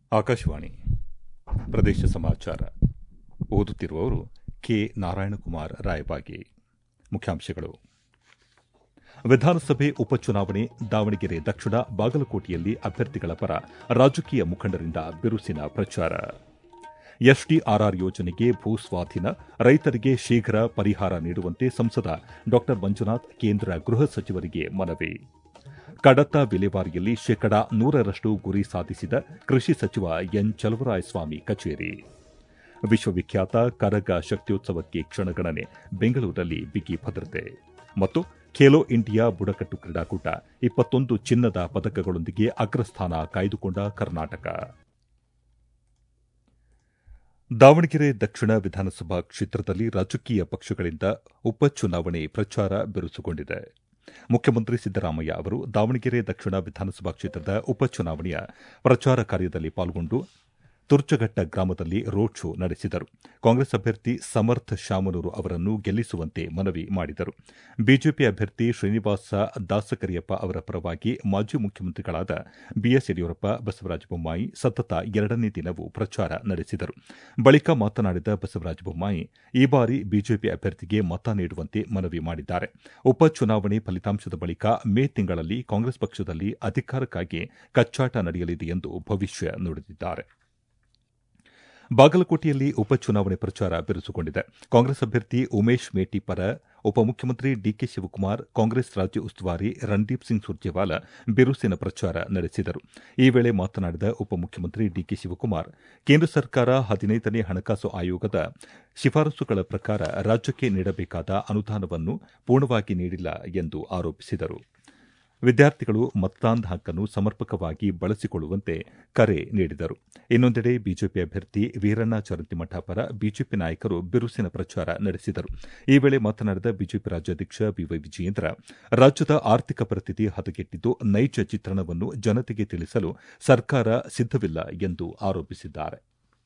ಆಕಾಶವಾಣಿ ಪ್ರದೇಶ ಸಮಾಚಾರ ಓದುತ್ತಿರುವವರು ಕೆ ನಾರಾಯಣಕುಮಾರ್ ರಾಯಬಾಗಿ ಮುಖ್ಯಾಂಶಗಳು ವಿಧಾನಸಭೆ ಉಪಚುನಾವಣೆ ದಾವಣಗೆರೆ ದಕ್ಷಿಣ ಬಾಗಲಕೋಟೆಯಲ್ಲಿ ಅಭ್ಯರ್ಥಿಗಳ ಪರ ರಾಜಕೀಯ ಮುಖಂಡರಿಂದ ಬಿರುಸಿನ ಪ್ರಚಾರ ಎಸ್ಡಿಆರ್ಆರ್ ಯೋಜನೆಗೆ ಭೂ ಸ್ವಾಧೀನ ರೈತರಿಗೆ ಶೀಘ್ರ ಪರಿಹಾರ ನೀಡುವಂತೆ ಸಂಸದ ಡಾ ಮಂಜುನಾಥ್ ಕೇಂದ್ರ ಗೃಹ ಸಚಿವರಿಗೆ ಮನವಿ ಕಡತ ವಿಲೇವಾರಿಯಲ್ಲಿ ಶೇಕಡಾ ನೂರರಷ್ಟು ಗುರಿ ಸಾಧಿಸಿದ ಕೃಷಿ ಸಚಿವ ಎನ್ ಚಲವರಾಯಸ್ವಾಮಿ ಕಚೇರಿ ವಿಶ್ವವಿಖ್ಯಾತ ಕರಗ ಶಕ್ತ್ಯೋತ್ಸವಕ್ಕೆ ಕ್ಷಣಗಣನೆ ಬೆಂಗಳೂರಿನಲ್ಲಿ ಬಿಗಿ ಭದ್ರತೆ ಮತ್ತು ಖೇಲೋ ಇಂಡಿಯಾ ಬುಡಕಟ್ಟು ಕ್ರೀಡಾಕೂಟ ಇಪ್ಪತ್ತೊಂದು ಚಿನ್ನದ ಪದಕಗಳೊಂದಿಗೆ ಅಗ್ರಸ್ಥಾನ ಕಾಯ್ದುಕೊಂಡ ಕರ್ನಾಟಕ ದಾವಣಗೆರೆ ದಕ್ಷಿಣ ವಿಧಾನಸಭಾ ಕ್ಷೇತ್ರದಲ್ಲಿ ರಾಜಕೀಯ ಪಕ್ಷಗಳಿಂದ ಉಪಚುನಾವಣೆ ಪ್ರಚಾರ ಬಿರುಸುಗೊಂಡಿದೆ ಮುಖ್ಯಮಂತ್ರಿ ಸಿದ್ದರಾಮಯ್ಯ ಅವರು ದಾವಣಗೆರೆ ದಕ್ಷಿಣ ವಿಧಾನಸಭಾ ಕ್ಷೇತ್ರದ ಉಪಚುನಾವಣೆಯ ಪ್ರಚಾರ ಕಾರ್ಯದಲ್ಲಿ ಪಾಲ್ಗೊಂಡು ತುರ್ಚಘಟ್ಟ ಗ್ರಾಮದಲ್ಲಿ ರೋಡ್ ಶೋ ನಡೆಸಿದರು ಕಾಂಗ್ರೆಸ್ ಅಭ್ಯರ್ಥಿ ಸಮರ್ಥ ಶಾಮನೂರು ಅವರನ್ನು ಗೆಲ್ಲಿಸುವಂತೆ ಮನವಿ ಮಾಡಿದರು ಬಿಜೆಪಿ ಅಭ್ಯರ್ಥಿ ಶ್ರೀನಿವಾಸ ದಾಸಕರಿಯಪ್ಪ ಅವರ ಪರವಾಗಿ ಮಾಜಿ ಮುಖ್ಯಮಂತ್ರಿಗಳಾದ ಬಿಎಸ್ ಯಡಿಯೂರಪ್ಪ ಬಸವರಾಜ ಬೊಮ್ಮಾಯಿ ಸತತ ಎರಡನೇ ದಿನವೂ ಪ್ರಚಾರ ನಡೆಸಿದರು ಬಳಿಕ ಮಾತನಾಡಿದ ಬಸವರಾಜ ಬೊಮ್ಮಾಯಿ ಈ ಬಾರಿ ಬಿಜೆಪಿ ಅಭ್ಯರ್ಥಿಗೆ ಮತ ನೀಡುವಂತೆ ಮನವಿ ಮಾಡಿದ್ದಾರೆ ಉಪಚುನಾವಣೆ ಫಲಿತಾಂಶದ ಬಳಿಕ ಮೇ ತಿಂಗಳಲ್ಲಿ ಕಾಂಗ್ರೆಸ್ ಪಕ್ಷದಲ್ಲಿ ಅಧಿಕಾರಕ್ಕಾಗಿ ಕಚ್ಚಾಟ ನಡೆಯಲಿದೆ ಎಂದು ಭವಿಷ್ಯ ನುಡಿದಿದ್ದಾರೆ ಬಾಗಲಕೋಟೆಯಲ್ಲಿ ಉಪಚುನಾವಣೆ ಪ್ರಚಾರ ಬಿರುಸುಗೊಂಡಿದೆ ಕಾಂಗ್ರೆಸ್ ಅಭ್ಯರ್ಥಿ ಉಮೇಶ್ ಮೇಟಿ ಪರ ಉಪಮುಖ್ಯಮಂತ್ರಿ ಡಿಕೆ ಶಿವಕುಮಾರ್ ಕಾಂಗ್ರೆಸ್ ರಾಜ್ಯ ಉಸ್ತುವಾರಿ ರಣದೀಪ್ ಸಿಂಗ್ ಸುರ್ಜೇವಾಲಾ ಬಿರುಸಿನ ಪ್ರಚಾರ ನಡೆಸಿದರು ಈ ವೇಳೆ ಮಾತನಾಡಿದ ಉಪಮುಖ್ಯಮಂತ್ರಿ ಡಿಕೆ ಶಿವಕುಮಾರ್ ಕೇಂದ್ರ ಸರ್ಕಾರ ಹದಿನೈದನೇ ಹಣಕಾಸು ಆಯೋಗದ ಶಿಫಾರಸುಗಳ ಪ್ರಕಾರ ರಾಜ್ಯಕ್ಕೆ ನೀಡಬೇಕಾದ ಅನುದಾನವನ್ನು ಪೂರ್ಣವಾಗಿ ನೀಡಿಲ್ಲ ಎಂದು ಆರೋಪಿಸಿದರು ವಿದ್ಯಾರ್ಥಿಗಳು ಮತದಾನದ ಹಕ್ಕನ್ನು ಸಮರ್ಪಕವಾಗಿ ಬಳಸಿಕೊಳ್ಳುವಂತೆ ಕರೆ ನೀಡಿದರು ಇನ್ನೊಂದೆಡೆ ಬಿಜೆಪಿ ಅಭ್ಯರ್ಥಿ ವೀರಣ್ಣ ಚರಂತಿಮಠ ಪರ ಬಿಜೆಪಿ ನಾಯಕರು ಬಿರುಸಿನ ಪ್ರಚಾರ ನಡೆಸಿದರು ಈ ವೇಳೆ ಮಾತನಾಡಿದ ಬಿಜೆಪಿ ರಾಜ್ಯಾಧ್ಯಕ್ಷ ಬಿವೈ ವಿಜಯೇಂದ್ರ ರಾಜ್ಯದ ಆರ್ಥಿಕ ಪರಿಸ್ಥಿತಿ ಹದಗೆಟ್ಟಿದ್ದು ನೈಜ ಚಿತ್ರಣವನ್ನು ಜನತೆಗೆ ತಿಳಿಸಲು ಸರ್ಕಾರ ಸಿದ್ದವಿಲ್ಲ ಎಂದು ಆರೋಪಿಸಿದ್ದಾರೆ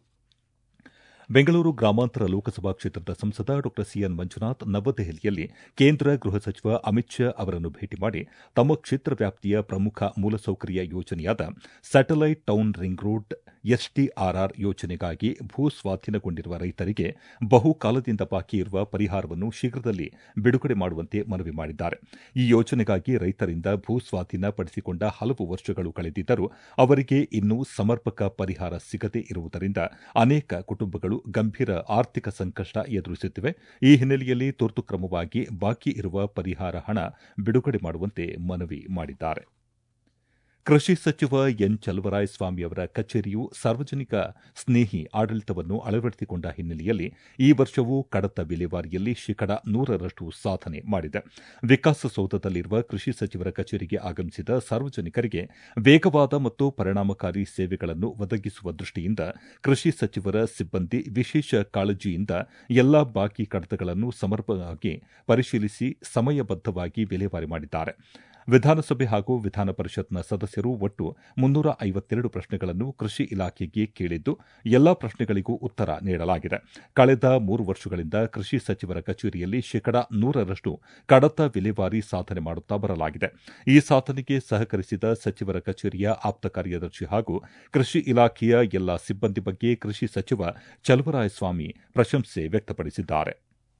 ಬೆಂಗಳೂರು ಗ್ರಾಮಾಂತರ ಲೋಕಸಭಾ ಕ್ಷೇತ್ರದ ಸಂಸದ ಡಾ ಸಿಎನ್ ಮಂಜುನಾಥ್ ನವದೆಹಲಿಯಲ್ಲಿ ಕೇಂದ್ರ ಗೃಹ ಸಚಿವ ಅಮಿತ್ ಶಾ ಅವರನ್ನು ಭೇಟಿ ಮಾಡಿ ತಮ್ಮ ಕ್ಷೇತ್ರ ವ್ಯಾಪ್ತಿಯ ಪ್ರಮುಖ ಮೂಲಸೌಕರ್ಯ ಯೋಜನೆಯಾದ satellite town ring road SDRR ಯೋಜನೆಗಾಗಿ ಭೂ ಸ್ವಾಧೀನಗೊಂಡಿರುವ ರೈತರಿಗೆ ಬಹುಕಾಲದಿಂದ ಬಾಕಿ ಇರುವ ಪರಿಹಾರವನ್ನು ಶೀಘ್ರದಲ್ಲಿ ಬಿಡುಗಡೆ ಮಾಡುವಂತೆ ಮನವಿ ಮಾಡಿದ್ದಾರೆ ಈ ಯೋಜನೆಗಾಗಿ ರೈತರಿಂದ ಭೂ ಸ್ವಾಧೀನ ಪಡಿಸಿಕೊಂಡ ಹಲವು ವರ್ಷಗಳು ಕಳೆದಿದ್ದರೂ ಅವರಿಗೆ ಇನ್ನೂ ಸಮರ್ಪಕ ಪರಿಹಾರ ಸಿಗದೇ ಇರುವುದರಿಂದ ಅನೇಕ ಕುಟುಂಬಗಳು ಗಂಭೀರ ಆರ್ಥಿಕ ಸಂಕಷ್ಟ ಎದುರಿಸುತ್ತಿವೆ ಈ ಹಿನ್ನೆಲೆಯಲ್ಲಿ ತುರ್ತು ಕ್ರಮವಾಗಿ ಬಾಕಿ ಇರುವ ಪರಿಹಾರ ಹಣ ಬಿಡುಗಡೆ ಮಾಡುವಂತೆ ಮನವಿ ಮಾಡಿದ್ದಾರೆ ಕೃಷಿ ಸಚಿವ ಎನ್ ಚಲವರಾಯಸ್ವಾಮಿ ಅವರ ಕಚೇರಿಯು ಸಾರ್ವಜನಿಕ ಸ್ನೇಹಿ ಆಡಳಿತವನ್ನು ಅಳವಡಿಸಿಕೊಂಡ ಹಿನ್ನೆಲೆಯಲ್ಲಿ ಈ ವರ್ಷವೂ ಕಡತ ವಿಲೇವಾರಿಯಲ್ಲಿ ಶೇಕಡ ನೂರರಷ್ಟು ಸಾಧನೆ ಮಾಡಿದೆ ವಿಕಾಸಸೌಧದಲ್ಲಿರುವ ಕೃಷಿ ಸಚಿವರ ಕಚೇರಿಗೆ ಆಗಮಿಸಿದ ಸಾರ್ವಜನಿಕರಿಗೆ ವೇಗವಾದ ಮತ್ತು ಪರಿಣಾಮಕಾರಿ ಸೇವೆಗಳನ್ನು ಒದಗಿಸುವ ದೃಷ್ಟಿಯಿಂದ ಕೃಷಿ ಸಚಿವರ ಸಿಬ್ಬಂದಿ ವಿಶೇಷ ಕಾಳಜಿಯಿಂದ ಎಲ್ಲಾ ಬಾಕಿ ಕಡತಗಳನ್ನು ಸಮರ್ಪಕವಾಗಿ ಪರಿಶೀಲಿಸಿ ಸಮಯಬದ್ದವಾಗಿ ವಿಲೇವಾರಿ ಮಾಡಿದ್ದಾರೆ ವಿಧಾನಸಭೆ ಹಾಗೂ ವಿಧಾನ ಪರಿಷತ್ನ ಸದಸ್ಯರು ಒಟ್ಟು ಮುನ್ನೂರ ಐವತ್ತೆರಡು ಪ್ರಶ್ನೆಗಳನ್ನು ಕೃಷಿ ಇಲಾಖೆಗೆ ಕೇಳಿದ್ದು ಎಲ್ಲಾ ಪ್ರಶ್ನೆಗಳಿಗೂ ಉತ್ತರ ನೀಡಲಾಗಿದೆ ಕಳೆದ ಮೂರು ವರ್ಷಗಳಿಂದ ಕೃಷಿ ಸಚಿವರ ಕಚೇರಿಯಲ್ಲಿ ಶೇಕಡಾ ನೂರರಷ್ಟು ಕಡತ ವಿಲೇವಾರಿ ಸಾಧನೆ ಮಾಡುತ್ತಾ ಬರಲಾಗಿದೆ ಈ ಸಾಧನೆಗೆ ಸಹಕರಿಸಿದ ಸಚಿವರ ಕಚೇರಿಯ ಆಪ್ತ ಕಾರ್ಯದರ್ಶಿ ಹಾಗೂ ಕೃಷಿ ಇಲಾಖೆಯ ಎಲ್ಲಾ ಸಿಬ್ಬಂದಿ ಬಗ್ಗೆ ಕೃಷಿ ಸಚಿವ ಚಲವರಾಯಸ್ವಾಮಿ ಪ್ರಶಂಸೆ ವ್ಯಕ್ತಪಡಿಸಿದ್ದಾರೆ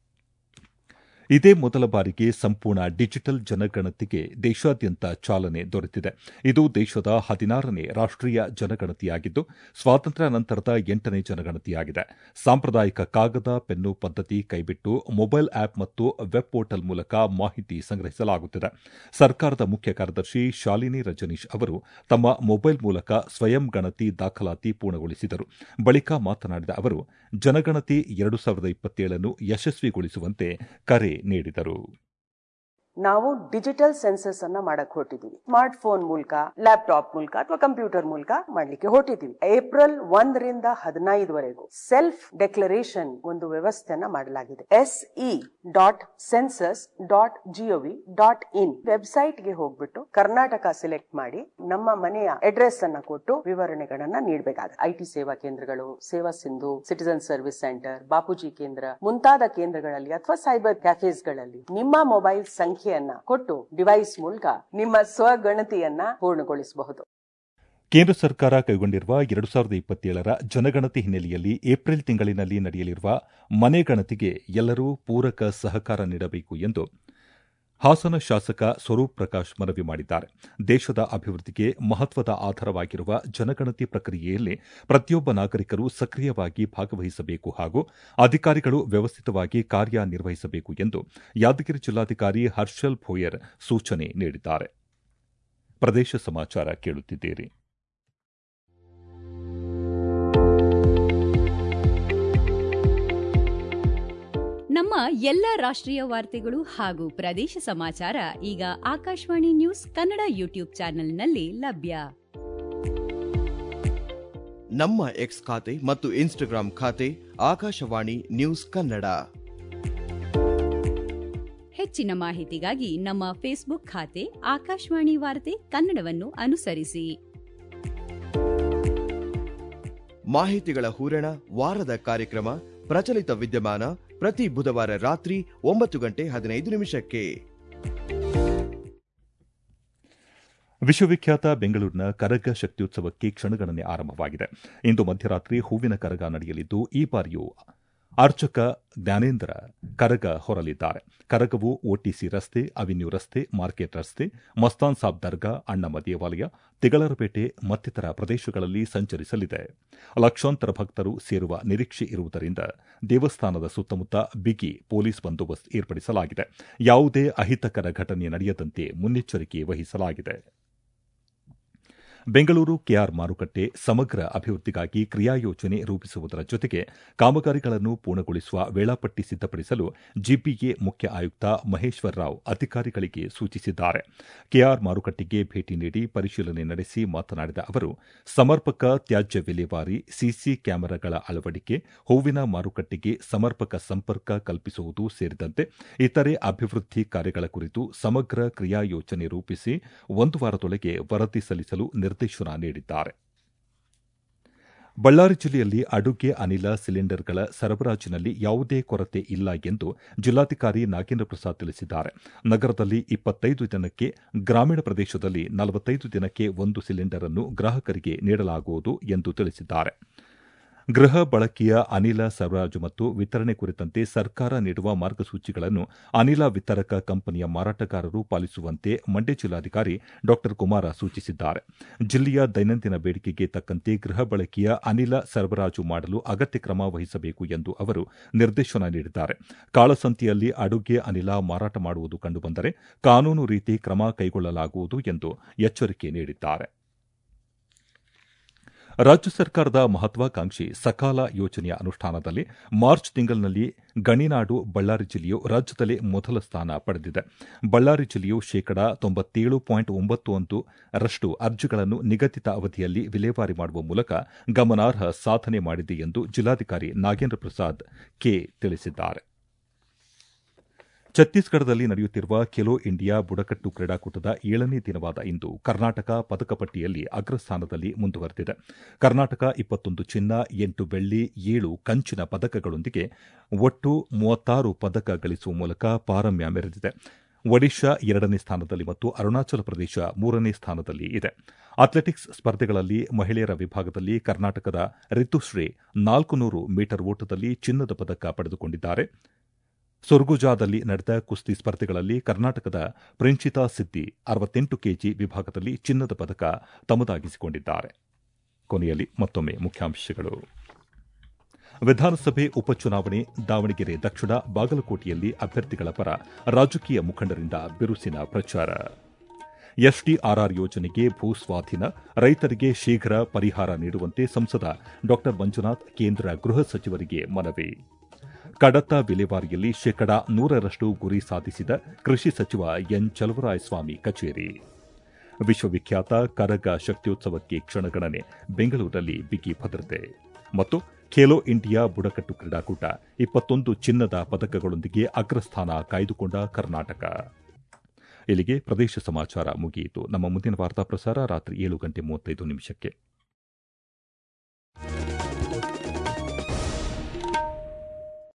ಇದೇ ಮೊದಲ ಬಾರಿಗೆ ಸಂಪೂರ್ಣ ಡಿಜಿಟಲ್ ಜನಗಣತಿಗೆ ದೇಶಾದ್ಯಂತ ಚಾಲನೆ ದೊರೆತಿದೆ ಇದು ದೇಶದ ಹದಿನಾರನೇ ರಾಷ್ಟೀಯ ಜನಗಣತಿಯಾಗಿದ್ದು ಸ್ವಾತಂತ್ರ್ಯ ನಂತರದ ಎಂಟನೇ ಜನಗಣತಿಯಾಗಿದೆ ಸಾಂಪ್ರದಾಯಿಕ ಕಾಗದ ಪೆನ್ನು ಪದ್ಧತಿ ಕೈಬಿಟ್ಟು ಮೊಬೈಲ್ ಆಪ್ ಮತ್ತು ವೆಬ್ ಪೋರ್ಟಲ್ ಮೂಲಕ ಮಾಹಿತಿ ಸಂಗ್ರಹಿಸಲಾಗುತ್ತಿದೆ ಸರ್ಕಾರದ ಮುಖ್ಯ ಕಾರ್ಯದರ್ಶಿ ಶಾಲಿನಿ ರಜನೀಶ್ ಅವರು ತಮ್ಮ ಮೊಬೈಲ್ ಮೂಲಕ ಸ್ವಯಂ ಗಣತಿ ದಾಖಲಾತಿ ಪೂರ್ಣಗೊಳಿಸಿದರು ಬಳಿಕ ಮಾತನಾಡಿದ ಅವರು ಜನಗಣತಿ ಎರಡು ಸಾವಿರದ ಇಪ್ಪತ್ತೇಳನ್ನು ಯಶಸ್ವಿಗೊಳಿಸುವಂತೆ ಕರೆ ನೀಡಿದರು ನಾವು ಡಿಜಿಟಲ್ ಸೆನ್ಸಸ್ ಅನ್ನ ಮಾಡಕ್ ಹೊರಟಿದೀವಿ ಸ್ಮಾರ್ಟ್ ಫೋನ್ ಮೂಲಕ ಲ್ಯಾಪ್ಟಾಪ್ ಮೂಲಕ ಅಥವಾ ಕಂಪ್ಯೂಟರ್ ಮೂಲಕ ಮಾಡ್ಲಿಕ್ಕೆ ಹೊರಟಿದೀವಿ ಏಪ್ರಿಲ್ ಒಂದರಿಂದ ಹದಿನೈದವರೆಗೂ ಸೆಲ್ಫ್ ಡೆಕ್ಲರೇಷನ್ ಒಂದು ವ್ಯವಸ್ಥೆಯನ್ನ ಮಾಡಲಾಗಿದೆ S E dot census dot G O V dot in website ಗೆ ಹೋಗ್ಬಿಟ್ಟು ಕರ್ನಾಟಕ ಸೆಲೆಕ್ಟ್ ಮಾಡಿ ನಮ್ಮ ಮನೆಯ ಅಡ್ರೆಸ್ ಅನ್ನ ಕೊಟ್ಟು ವಿವರಣೆಗಳನ್ನ ನೀಡಬೇಕಾಗುತ್ತೆ ಐಟಿ ಸೇವಾ ಕೇಂದ್ರಗಳು Seva Sindhu citizen service centre Bapuji ಕೇಂದ್ರ ಮುಂತಾದ ಕೇಂದ್ರಗಳಲ್ಲಿ ಅಥವಾ ಸೈಬರ್ ಕ್ಯಾಫೇಸ್ಗಳಲ್ಲಿ ನಿಮ್ಮ ಮೊಬೈಲ್ ಸಂಖ್ಯೆಯನ್ನ ಕೊಟ್ಟು ಡಿವೈಸ್ ಮೂಲಕ ನಿಮ್ಮ ಸ್ವಗಣತಿಯನ್ನ ಪೂರ್ಣಗೊಳಿಸಬಹುದು ಕೇಂದ್ರ ಸರ್ಕಾರ ಕೈಗೊಂಡಿರುವ ಎರಡು ಸಾವಿರದ ಇಪ್ಪತ್ತೇಳರ ಜನಗಣತಿ ಹಿನ್ನೆಲೆಯಲ್ಲಿ ಏಪ್ರಿಲ್ ತಿಂಗಳಿನಲ್ಲಿ ನಡೆಯಲಿರುವ ಮನೆಗಣತಿಗೆ ಎಲ್ಲರೂ ಪೂರಕ ಸಹಕಾರ ನೀಡಬೇಕು ಎಂದು ಹಾಸನ ಶಾಸಕ ಸ್ವರೂಪ್ ಪ್ರಕಾಶ್ ಮನವಿ ಮಾಡಿದ್ದಾರೆ ದೇಶದ ಅಭಿವೃದ್ಧಿಗೆ ಮಹತ್ವದ ಆಧಾರವಾಗಿರುವ ಜನಗಣತಿ ಪ್ರಕ್ರಿಯೆಯಲ್ಲಿ ಪ್ರತಿಯೊಬ್ಬ ನಾಗರಿಕರು ಸಕ್ರಿಯವಾಗಿ ಭಾಗವಹಿಸಬೇಕು ಹಾಗೂ ಅಧಿಕಾರಿಗಳು ವ್ಯವಸ್ಥಿತವಾಗಿ ಕಾರ್ಯನಿರ್ವಹಿಸಬೇಕು ಎಂದು ಯಾದಗಿರಿ ಜಿಲ್ಲಾಧಿಕಾರಿ ಹರ್ಷಲ್ ಭೋಯರ್ ಸೂಚನೆ ನೀಡಿದ್ದಾರೆ ಪ್ರದೇಶ ಸಮಾಚಾರ ಕೇಳುತ್ತಿದ್ದೀರಿ ನಮ್ಮ ಎಲ್ಲ ರಾಷ್ಟ್ರೀಯ ವಾರ್ತೆಗಳು ಹಾಗೂ ಪ್ರದೇಶ ಸಮಾಚಾರ ಈಗ ಆಕಾಶವಾಣಿ ನ್ಯೂಸ್ ಕನ್ನಡ ಯೂಟ್ಯೂಬ್ ಚಾನೆಲ್ನಲ್ಲಿ ಲಭ್ಯ ನಮ್ಮ ಎಕ್ಸ್ ಖಾತೆ ಮತ್ತು ಇನ್ಸ್ಟಾಗ್ರಾಂ ಖಾತೆ ಆಕಾಶವಾಣಿ ನ್ಯೂಸ್ ಕನ್ನಡ ಹೆಚ್ಚಿನ ಮಾಹಿತಿಗಾಗಿ ನಮ್ಮ ಫೇಸ್ಬುಕ್ ಖಾತೆ ಆಕಾಶವಾಣಿ ವಾರ್ತೆ ಕನ್ನಡವನ್ನು ಅನುಸರಿಸಿ ಮಾಹಿತಿಗಳ ಹೂರಣ ವಾರದ ಕಾರ್ಯಕ್ರಮ ಪ್ರಚಲಿತ ವಿದ್ಯಮಾನ ಪ್ರತಿ ಬುಧವಾರ ರಾತ್ರಿ ಒಂಬತ್ತು ಗಂಟೆ ಹದಿನೈದು ನಿಮಿಷಕ್ಕೆ ವಿಶ್ವವಿಖ್ಯಾತ ಬೆಂಗಳೂರಿನ ಕರಗ ಶಕ್ತ್ಯೋತ್ಸವಕ್ಕೆ ಕ್ಷಣಗಣನೆ ಆರಂಭವಾಗಿದೆ ಇಂದು ಮಧ್ಯರಾತ್ರಿ ಹೂವಿನ ಕರಗ ನಡೆಯಲಿದ್ದು ಈ ಬಾರಿಯೂ ಅರ್ಚಕ ಜ್ಞಾನೇಂದ್ರ ಕರಗ ಹೊರಲಿದ್ದಾರೆ ಕರಗವು ಒಟಿಸಿ ರಸ್ತೆ ಅವಿನ್ಯೂ ರಸ್ತೆ ಮಾರ್ಕೆಟ್ ರಸ್ತೆ ಮಸ್ತಾನ್ ಸಾಬ್ ದರ್ಗಾ ಅಣ್ಣಮ್ಮ ದೇವಾಲಯ ತಿಗಳರಪೇಟೆ ಮತ್ತಿತರ ಪ್ರದೇಶಗಳಲ್ಲಿ ಸಂಚರಿಸಲಿದೆ ಲಕ್ಷಾಂತರ ಭಕ್ತರು ಸೇರುವ ನಿರೀಕ್ಷೆ ಇರುವುದರಿಂದ ದೇವಸ್ಥಾನದ ಸುತ್ತಮುತ್ತ ಬಿಗಿ ಪೊಲೀಸ್ ಬಂದೋಬಸ್ತ್ ಏರ್ಪಡಿಸಲಾಗಿದೆ ಯಾವುದೇ ಅಹಿತಕರ ಘಟನೆ ನಡೆಯದಂತೆ ಮುನ್ನೆಚ್ಚರಿಕೆ ವಹಿಸಲಾಗಿದೆ ಬೆಂಗಳೂರು ಕೆಆರ್ ಮಾರುಕಟ್ಟೆ ಸಮಗ್ರ ಅಭಿವೃದ್ಧಿಗಾಗಿ ಕ್ರಿಯಾಯೋಜನೆ ರೂಪಿಸುವುದರ ಜೊತೆಗೆ ಕಾಮಗಾರಿಗಳನ್ನು ಪೂರ್ಣಗೊಳಿಸುವ ವೇಳಾಪಟ್ಟಿ ಸಿದ್ದಪಡಿಸಲು ಜಿಪಿಎ ಮುಖ್ಯ ಆಯುಕ್ತ ಮಹೇಶ್ವರ್ ರಾವ್ ಅಧಿಕಾರಿಗಳಿಗೆ ಸೂಚಿಸಿದ್ದಾರೆ ಕೆಆರ್ ಮಾರುಕಟ್ಟೆಗೆ ಭೇಟಿ ನೀಡಿ ಪರಿಶೀಲನೆ ನಡೆಸಿ ಮಾತನಾಡಿದ ಅವರು ಸಮರ್ಪಕ ತ್ಯಾಜ್ಯ ವಿಲೇವಾರಿ ಸಿಸಿ ಕ್ಯಾಮೆರಾಗಳ ಅಳವಡಿಕೆ ಹೂವಿನ ಮಾರುಕಟ್ಟೆಗೆ ಸಮರ್ಪಕ ಸಂಪರ್ಕ ಕಲ್ಪಿಸುವುದು ಸೇರಿದಂತೆ ಇತರೆ ಅಭಿವೃದ್ಧಿ ಕಾರ್ಯಗಳ ಕುರಿತು ಸಮಗ್ರ ಕ್ರಿಯಾಯೋಜನೆ ರೂಪಿಸಿ ಒಂದು ವಾರದೊಳಗೆ ವರದಿ ಸಲ್ಲಿಸಲು ನಿರ್ದೇಶನ ನೀಡಿದ್ದಾರೆ ಬಳ್ಳಾರಿ ಜಿಲ್ಲೆಯಲ್ಲಿ ಅಡುಗೆ ಅನಿಲ ಸಿಲಿಂಡರ್ಗಳ ಸರಬರಾಜಿನಲ್ಲಿ ಯಾವುದೇ ಕೊರತೆ ಇಲ್ಲ ಎಂದು ಜಿಲ್ಲಾಧಿಕಾರಿ ನಾಗೇಂದ್ರ ಪ್ರಸಾದ್ ತಿಳಿಸಿದ್ದಾರೆ ನಗರದಲ್ಲಿ ಇಪ್ಪತ್ತೈದು ದಿನಕ್ಕೆ ಗ್ರಾಮೀಣ ಪ್ರದೇಶದಲ್ಲಿ ನಲವತ್ತೈದು ದಿನಕ್ಕೆ ಒಂದು ಸಿಲಿಂಡರ್ ಅನ್ನು ಗ್ರಾಹಕರಿಗೆ ನೀಡಲಾಗುವುದು ಎಂದು ತಿಳಿಸಿದ್ದಾರೆ ಗೃಹ ಬಳಕೆಯ ಅನಿಲ ಸರಬರಾಜು ಮತ್ತು ವಿತರಣೆ ಕುರಿತಂತೆ ಸರ್ಕಾರ ನೀಡುವ ಮಾರ್ಗಸೂಚಿಗಳನ್ನು ಅನಿಲ ವಿತರಕ ಕಂಪನಿಯ ಮಾರಾಟಗಾರರು ಪಾಲಿಸುವಂತೆ ಮಂಡ್ಯ ಜಿಲ್ಲಾಧಿಕಾರಿ ಡಾ ಕುಮಾರ ಸೂಚಿಸಿದ್ದಾರೆ ಜಿಲ್ಲೆಯ ದೈನಂದಿನ ಬೇಡಿಕೆಗೆ ತಕ್ಕಂತೆ ಗೃಹ ಬಳಕೆಯ ಅನಿಲ ಸರಬರಾಜು ಮಾಡಲು ಅಗತ್ಯ ಕ್ರಮ ವಹಿಸಬೇಕು ಎಂದು ಅವರು ನಿರ್ದೇಶನ ನೀಡಿದ್ದಾರೆ ಕಾಳಸಂತೆಯಲ್ಲಿ ಅಡುಗೆ ಅನಿಲ ಮಾರಾಟ ಮಾಡುವುದು ಕಂಡುಬಂದರೆ ಕಾನೂನು ರೀತಿ ಕ್ರಮ ಕೈಗೊಳ್ಳಲಾಗುವುದು ಎಂದು ಎಚ್ಚರಿಕೆ ನೀಡಿದ್ದಾರೆ ರಾಜ್ಯ ಸರ್ಕಾರದ ಮಹತ್ವಾಕಾಂಕ್ಷಿ ಸಕಾಲ ಯೋಜನೆಯ ಅನುಷ್ಠಾನದಲ್ಲಿ ಮಾರ್ಚ್ ತಿಂಗಳಿನಲ್ಲಿ ಗಣಿನಾಡು ಬಳ್ಳಾರಿ ಜಿಲ್ಲೆಯು ರಾಜ್ಯದಲ್ಲೇ ಮೊದಲ ಸ್ಥಾನ ಪಡೆದಿದೆ ಬಳ್ಳಾರಿ ಜಿಲ್ಲೆಯು ಶೇಕಡಾ ತೊಂಬತ್ತೇಳು ಪಾಯಿಂಟ್ ಒಂಬತ್ತು ಒಂದು ರಷ್ಟು ಅರ್ಜಿಗಳನ್ನು ನಿಗದಿತ ಅವಧಿಯಲ್ಲಿ ವಿಲೇವಾರಿ ಮಾಡುವ ಮೂಲಕ ಗಮನಾರ್ಹ ಸಾಧನೆ ಮಾಡಿದೆ ಎಂದು ಜಿಲ್ಲಾಧಿಕಾರಿ ನಾಗೇಂದ್ರ ಪ್ರಸಾದ್ ಕೆ ತಿಳಿಸಿದ್ದಾರೆ ಛತ್ತೀಸ್ಗಢದಲ್ಲಿ ನಡೆಯುತ್ತಿರುವ ಖೇಲೋ ಇಂಡಿಯಾ ಬುಡಕಟ್ಟು ಕ್ರೀಡಾಕೂಟದ ಏಳನೇ ದಿನವಾದ ಇಂದು ಕರ್ನಾಟಕ ಪದಕ ಪಟ್ಟಿಯಲ್ಲಿ ಅಗ್ರಸ್ಥಾನದಲ್ಲಿ ಮುಂದುವರೆದಿದೆ ಕರ್ನಾಟಕ ಇಪ್ಪತ್ತೊಂದು ಚಿನ್ನ ಎಂಟು ಬೆಳ್ಳಿ ಏಳು ಕಂಚಿನ ಪದಕಗಳೊಂದಿಗೆ ಒಟ್ಟು ಮೂವತ್ತಾರು ಪದಕ ಗಳಿಸುವ ಮೂಲಕ ಪಾರಮ್ಯ ಮೆರೆದಿದೆ ಒಡಿಶಾ ಎರಡನೇ ಸ್ಥಾನದಲ್ಲಿ ಮತ್ತು ಅರುಣಾಚಲ ಪ್ರದೇಶ ಮೂರನೇ ಸ್ಥಾನದಲ್ಲಿ ಇದೆ ಅಥ್ಲೆಟಿಕ್ಸ್ ಸ್ಪರ್ಧೆಗಳಲ್ಲಿ ಮಹಿಳೆಯರ ವಿಭಾಗದಲ್ಲಿ ಕರ್ನಾಟಕದ ರಿತುಶ್ರೀ ನಾಲ್ಕು ನೂರು ಮೀಟರ್ ಓಟದಲ್ಲಿ ಚಿನ್ನದ ಪದಕ ಪಡೆದುಕೊಂಡಿದ್ದಾರೆ ಸುರ್ಗುಜಾದಲ್ಲಿ ನಡೆದ ಕುಸ್ತಿ ಸ್ಪರ್ಧೆಗಳಲ್ಲಿ ಕರ್ನಾಟಕದ ಪ್ರಿಂಚಿತಾ ಸಿದ್ದಿ ಅರವತ್ತೆಂಟು ಕೆಜಿ ವಿಭಾಗದಲ್ಲಿ ಚಿನ್ನದ ಪದಕ ತಮ್ಮದಾಗಿಸಿಕೊಂಡಿದ್ದಾರೆ ಕೊನೆಯಲ್ಲಿ ಮತ್ತೊಮ್ಮೆ ಮುಖ್ಯಾಂಶಗಳು ವಿಧಾನಸಭೆ ಉಪಚುನಾವಣೆ ದಾವಣಗೆರೆ ದಕ್ಷಿಣ ಬಾಗಲಕೋಟೆಯಲ್ಲಿ ಅಭ್ಯರ್ಥಿಗಳ ಪರ ರಾಜಕೀಯ ಮುಖಂಡರಿಂದ ಬಿರುಸಿನ ಪ್ರಚಾರ ಎಸ್ಡಿಆರ್ಆರ್ ಯೋಜನೆಗೆ ಭೂ ಸ್ವಾಧೀನ ರೈತರಿಗೆ ಶೀಘ್ರ ಪರಿಹಾರ ನೀಡುವಂತೆ ಸಂಸದ ಡಾ ಮಂಜುನಾಥ್ ಕೇಂದ್ರ ಗೃಹ ಸಚಿವರಿಗೆ ಮನವಿ ಕಡತ ವಿಲೇವಾರಿಯಲ್ಲಿ ಶೇಕಡಾ ನೂರರಷ್ಟು ಗುರಿ ಸಾಧಿಸಿದ ಕೃಷಿ ಸಚಿವ ಎನ್ ಚಲವರಾಯಸ್ವಾಮಿ ಕಚೇರಿ ವಿಶ್ವವಿಖ್ಯಾತ ಕರಗ ಶಕ್ತ್ಯೋತ್ಸವಕ್ಕೆ ಕ್ಷಣಗಣನೆ ಬೆಂಗಳೂರಿನಲ್ಲಿ ಬಿಗಿ ಭದ್ರತೆ ಮತ್ತು ಖೇಲೋ ಇಂಡಿಯಾ ಬುಡಕಟ್ಟು ಕ್ರೀಡಾಕೂಟ ಇಪ್ಪತ್ತೊಂದು ಚಿನ್ನದ ಪದಕಗಳೊಂದಿಗೆ ಅಗ್ರಸ್ಥಾನ ಕಾಯ್ದುಕೊಂಡ ಕರ್ನಾಟಕ ಇಲ್ಲಿಗೆ ಪ್ರದೇಶ ಸಮಾಚಾರ ಮುಗಿಯಿತು ನಮ್ಮ ಮುಂದಿನ ವಾರ್ತಾ ಪ್ರಸಾರ ರಾತ್ರಿ ಏಳು ಗಂಟೆ ಮೂವತ್ತೈದು ನಿಮಿಷಕ್ಕೆ